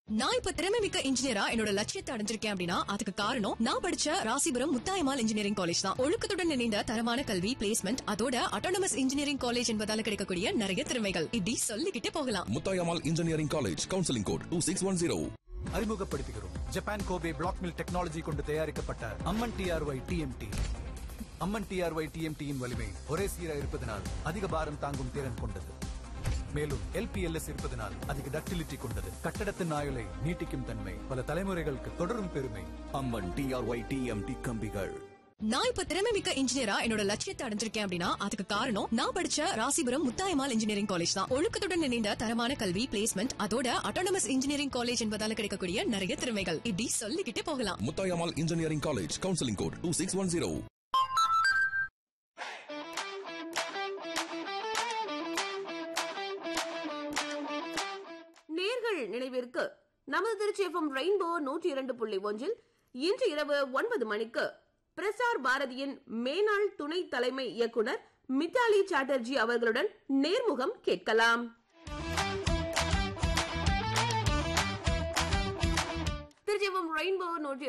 நான் இப்ப திறமை மிக்க இன்ஜினியரா என்னோட லட்சியத்தை அடைஞ்சிருக்கேன் அப்படின்னா அதுக்கு காரணம் நான் படிச்ச ராசிபுரம் முத்தாயமால் இன்ஜினியரிங் காலேஜ் தான் ஒழுக்கத்துடன் இணைந்த தரமான கல்வி பிளேஸ்மெண்ட் அதோட அட்டானமஸ் இன்ஜினியரிங் காலேஜ் என்பதால கிடைக்கக்கூடிய நிறைய திறமைகள் இப்படி சொல்லிக்கிட்டே போகலாம் Muthayammal engineering college counselling code two six one zero அறிமுகப்படுத்துகிறோம் Japan Kobe black mill technology கொண்டு தயாரிக்கப்பட்ட Amman TRY TMT Amman TRY டிஎம்டியின் வலிமை ஒரே சீரா இருப்பதனால் அதிக பாரம் தாங்கும் திறன் கொண்டது மேலும் எல்பிஎல்எஸ் இருப்பதனால் அதிக டக்டிலிட்டி கொண்டது கட்டடத்தின் ஆயுளை நீட்டிக்கும் தன்மை பல தலைமுறைகளுக்கு தொடரும் பெருமை அம்மன் டிஆர்ஒய் டிஎம்டி கம்பிகள் நான் இப்ப திறமை மிக்க இன்ஜினியரா என்னோட லட்சியத்தை அடைஞ்சிருக்கேன் அப்படின்னா அதுக்கு காரணம் நான் படிச்ச ராசிபுரம் முத்தாயமால் இன்ஜினியரிங் காலேஜ் தான் ஒழுக்கத்துடன் இணைந்த தரமான கல்வி பிளேஸ்மெண்ட் அதோட அட்டானமஸ் இன்ஜினியரிங் காலேஜ் என்பதால கிடைக்கக்கூடிய நிறைய திறமைகள் இப்படி சொல்லிக்கிட்டே போகலாம் Muthayammal engineering college counselling code two six one zero நேர்கள் நினைவிற்கு நமது திருச்சி எஃப்எம் ரெயின்போ நூற்றி இரண்டு புள்ளி ஒன்றில் இன்று இரவு ஒன்பது மணிக்கு பிரசார் பாரதியின் மேனாள் துணை தலைமை இயக்குனர் மித்தாலி சாட்டர்ஜி அவர்களுடன் நேர்முகம் கேட்கலாம் திருச்சி எஃப்எம் ரெயின்போ நூற்றி